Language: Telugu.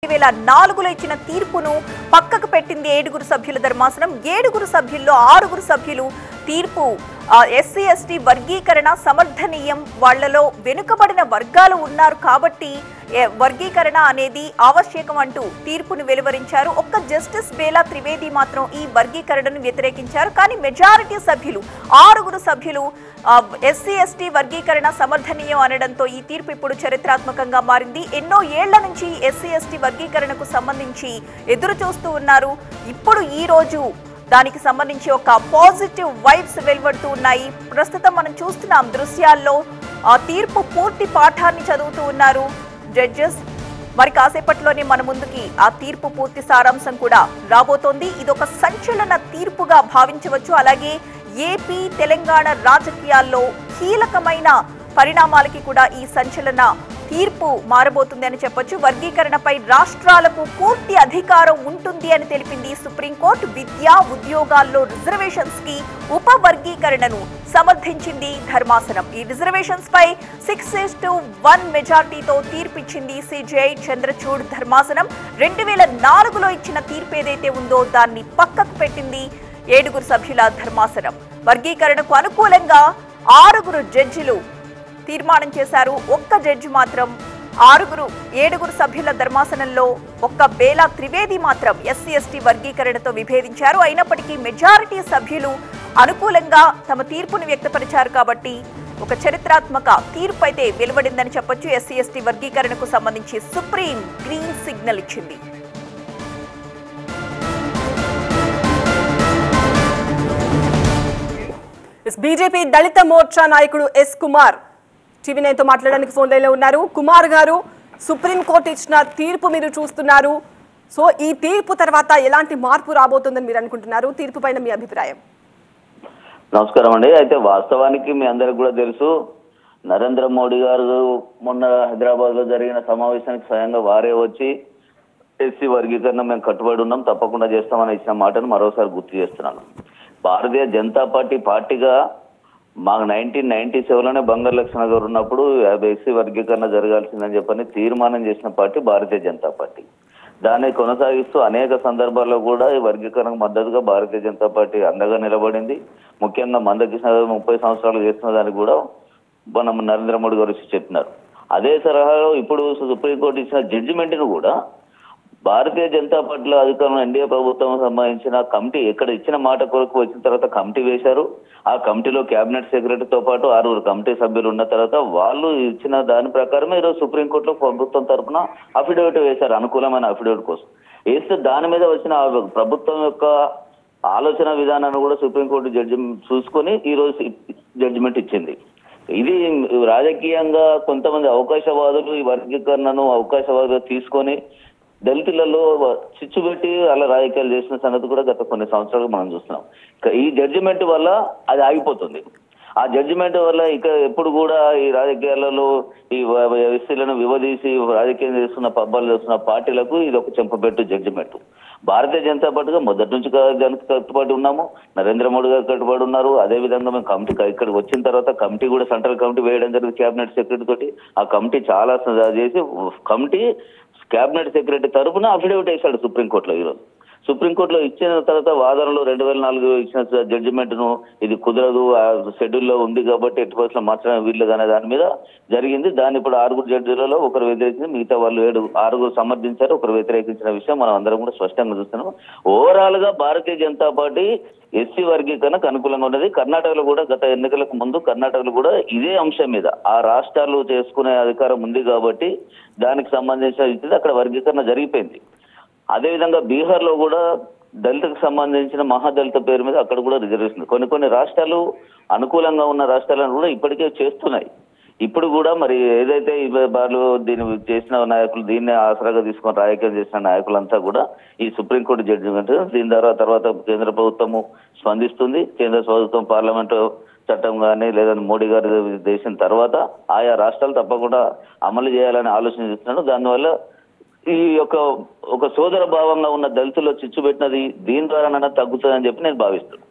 వేల నాలుగులో ఇచ్చిన తీర్పును పక్కకు పెట్టింది ఏడుగురు సభ్యుల ధర్మాసనం ఏడుగురు సభ్యుల్లో ఆరుగురు సభ్యులు తీర్పు ఎస్సీ ఎస్టీ వర్గీకరణ సమర్థనీయం వాళ్లలో వెనుకబడిన వర్గాలు ఉన్నారు కాబట్టి ఏ, వర్గీకరణ అనేది ఆవశ్యకం అంటూ తీర్పును వెలువరించారు ఒక్క జస్టిస్ బేలా త్రివేది మాత్రం ఈ వర్గీకరణను వ్యతిరేకించారు కానీ మెజారిటీ సభ్యులు ఆరుగురు సభ్యులు ఎస్సీ ఎస్టీ వర్గీకరణ సమర్థనీయం అనడంతో ఈ తీర్పు ఇప్పుడు చరిత్రాత్మకంగా మారింది ఎన్నో ఏళ్ల నుంచి ఎస్సీ ఎస్టీ వర్గీకరణకు సంబంధించి ఎదురు చూస్తూ ఉన్నారు ఇప్పుడు ఈ రోజు దానికి సంబంధించి ఒక పాజిటివ్ వైబ్స్ వెలువడుతూ ఉన్నాయి ప్రస్తుతం మనం చూస్తున్నాం దృశ్యాల్లో ఆ తీర్పు పూర్తి పాఠాన్ని చదువుతూ ఉన్నారు జడ్జెస్ మరి కాసేపట్లోనే మన ముందుకి ఆ తీర్పు పూర్తి సారాంశం కూడా రాబోతోంది ఇది ఒక సంచలన తీర్పుగా భావించవచ్చు అలాగే ఏపీ తెలంగాణ రాజకీయాల్లో కీలకమైన పరిణామాలకి కూడా ఈ సంచలన తీర్పు మారబోతుంది అని చెప్పొచ్చు వర్గీకరణపై రాష్ట్రాలకు పూర్తి అధికారం ఉంటుంది అని తెలిపింది సుప్రీంకోర్టు విద్యా ఉద్యోగాల్లో రిజర్వేషన్స్ కి ఉప వర్గీకరణను సమర్థించింది ధర్మాసనం ఈ రిజర్వేషన్స్ పై సిక్స్ టు వన్ మెజార్టీతో తీర్పిచ్చింది సిజేఐ చంద్రచూడ్ ధర్మాసనం రెండు వేల నాలుగులో ఇచ్చిన తీర్పు ఏదైతే ఉందో దాన్ని పక్కకు పెట్టింది ఏడుగురు సభ్యుల ధర్మాసనం వర్గీకరణకు అనుకూలంగా ఆరుగురు జడ్జిలు తీర్మానం చేశారు ఒక్క జడ్జి మాత్రం ఆరుగురు ఏడుగురు సభ్యుల ధర్మాసనంలో ఒక్క బేలా త్రివేది మాత్రం ఎస్సీ ఎస్టీ వర్గీకరణతో విభేదించారు అయినప్పటికీ మెజారిటీ సభ్యులు అనుకూలంగా తమ తీర్పును వ్యక్తపరిచారు కాబట్టి ఒక చరిత్రాత్మక తీర్పు అయితే వెలువడిందని చెప్పొచ్చు ఎస్సీ ఎస్టీ వర్గీకరణకు సంబంధించి సుప్రీం గ్రీన్ సిగ్నల్ ఇచ్చింది ఎస్ బీజేపీ దళిత మోర్చా నాయకుడు ఎస్ కుమార్ టీవీ నైన్తో మాట్లాడడానికి ఫోన్ లైన్లో ఉన్నారు కుమార్ గారు సుప్రీంకోర్టు ఇచ్చిన తీర్పు మీరు చూస్తున్నారు సో ఈ తీర్పు తర్వాత ఎలాంటి మార్పు రాబోతుందని మీరు అనుకుంటున్నారు తీర్పు పైన మీ అభిప్రాయం నమస్కారం అండి అయితే వాస్తవానికి మీ అందరికి కూడా తెలుసు నరేంద్ర మోడీ గారు మొన్న హైదరాబాద్ లో జరిగిన సమావేశానికి స్వయంగా వారే వచ్చి ఎస్సీ వర్గీకరణ మేము కట్టుబడి ఉన్నాం తప్పకుండా చేస్తామని ఇచ్చిన మాటను మరోసారి గుర్తు చేస్తున్నాను భారతీయ జనతా పార్టీ పార్టీగా మాకు నైన్టీన్ నైన్టీ సెవెన్లోనే బంగారు లక్ష్మణ గారు ఉన్నప్పుడు ఎస్సీ వర్గీకరణ జరగాల్సిందని చెప్పని తీర్మానం చేసిన పార్టీ భారతీయ జనతా పార్టీ దాన్ని కొనసాగిస్తూ అనేక సందర్భాల్లో కూడా ఈ వర్గీకరణకు మద్దతుగా భారతీయ జనతా పార్టీ అండగా నిలబడింది ముఖ్యంగా మందకృష్ణ గారు ముప్పై సంవత్సరాలు చేస్తున్న దానికి కూడా మనం నరేంద్ర మోడీ గారు వచ్చి చెప్పినారు అదే తరహాలో ఇప్పుడు సుప్రీంకోర్టు ఇచ్చిన జడ్జిమెంట్ను కూడా భారతీయ జనతా పార్టీలో అధికారం ఎన్డీఏ ప్రభుత్వం సంబంధించిన కమిటీ ఎక్కడ ఇచ్చిన మాట కొరకు వచ్చిన తర్వాత కమిటీ వేశారు ఆ కమిటీలో కేబినెట్ సెక్రటరీతో పాటు ఆరుగురు కమిటీ సభ్యులు ఉన్న తర్వాత వాళ్ళు ఇచ్చిన దాని ప్రకారమే ఈరోజు సుప్రీంకోర్టులో ప్రభుత్వం తరఫున అఫిడవిట్ వేశారు అనుకూలమైన అఫిడవిట్ కోసం వేస్తే దాని మీద వచ్చిన ఆ ప్రభుత్వం యొక్క ఆలోచన విధానాన్ని కూడా సుప్రీంకోర్టు జడ్జి చూసుకొని ఈ రోజు జడ్జిమెంట్ ఇచ్చింది ఇది రాజకీయంగా కొంతమంది అవకాశవాదులు ఈ వర్గీకరణను అవకాశవాదులుగా తీసుకొని దళితులలో చిచ్చు పెట్టి అలా రాజకీయాలు చేసిన సంగతి కూడా గత కొన్ని సంవత్సరాలుగా మనం చూస్తున్నాం ఇక ఈ జడ్జిమెంట్ వల్ల అది ఆగిపోతుంది ఆ జడ్జిమెంట్ వల్ల ఇక ఎప్పుడు కూడా ఈ రాజకీయాలలో ఈ ఎస్సీలను వివదీసి రాజకీయం చేస్తున్న పబ్బాలు చేస్తున్న పార్టీలకు ఇది ఒక చెంపపెట్టు జడ్జిమెంట్ భారతీయ జనతా పార్టీగా మొదటి నుంచి కా- దానికి కట్టుబడి ఉన్నాము నరేంద్ర మోడీ గారు కట్టుబడి ఉన్నారు అదే విధంగా మేము కమిటీ ఇక్కడికి వచ్చిన తర్వాత కమిటీ కూడా సెంట్రల్ కమిటీ వేయడం జరిగింది కేబినెట్ సెక్రటరీ తోటి ఆ కమిటీ చాలా స- చేసి కమిటీ కేబినెట్ సెక్రటరీ తరపున అఫిడవిట్ వేశాడు సుప్రీంకోర్టులో ఈరోజు సుప్రీంకోర్టులో ఇచ్చిన తర్వాత వాదనలో రెండు వేల నాలుగు ఇచ్చిన జడ్జిమెంట్ ను ఇది కుదరదు ఆ షెడ్యూల్లో ఉంది కాబట్టి ఎట్టి పరిస్థితుల్లో మార్చడం వీల్లేదు అనే దాని మీద జరిగింది దాన్ని ఇప్పుడు ఆరుగురు జడ్జిలలో ఒకరు వ్యతిరేకించి మిగతా వాళ్ళు ఏడు ఆరుగురు సమర్థించారు ఒకరు వ్యతిరేకించిన విషయం మనం అందరం కూడా స్పష్టంగా చూస్తున్నాం ఓవరాల్ గా భారతీయ జనతా పార్టీ ఎస్సీ వర్గీకరణకు అనుకూలంగా ఉన్నది కర్ణాటకలో కూడా గత ఎన్నికలకు ముందు కర్ణాటకలో కూడా ఇదే అంశం మీద ఆ రాష్ట్రాలు చేసుకునే అధికారం ఉంది కాబట్టి దానికి సంబంధించిన ఇది అక్కడ వర్గీకరణ జరిగిపోయింది అదేవిధంగా బీహార్ లో కూడా దళితకు సంబంధించిన మహాదళిత పేరు మీద అక్కడ కూడా రిజర్వేషన్ కొన్ని కొన్ని రాష్ట్రాలు అనుకూలంగా ఉన్న రాష్ట్రాలను కూడా ఇప్పటికే చేస్తున్నాయి ఇప్పుడు కూడా మరి ఏదైతే ఈ వాళ్ళు దీన్ని చేసిన నాయకులు దీన్ని ఆసరాగా తీసుకొని రాజకీయం చేసిన నాయకులంతా కూడా ఈ సుప్రీంకోర్టు జడ్జిమెంట్ దీని ద్వారా తర్వాత కేంద్ర ప్రభుత్వము స్పందిస్తుంది కేంద్ర ప్రభుత్వం పార్లమెంటు చట్టం కానీ లేదంటే మోడీ గారి చేసిన తర్వాత ఆయా రాష్ట్రాలు తప్పకుండా అమలు చేయాలని ఆలోచన చేస్తున్నాడు దానివల్ల ఈ యొక్క ఒక సోదర భావంగా ఉన్న దళితుల్లో చిచ్చు పెట్టినది దీని ద్వారానైనా తగ్గుతుందని చెప్పి నేను భావిస్తున్నాను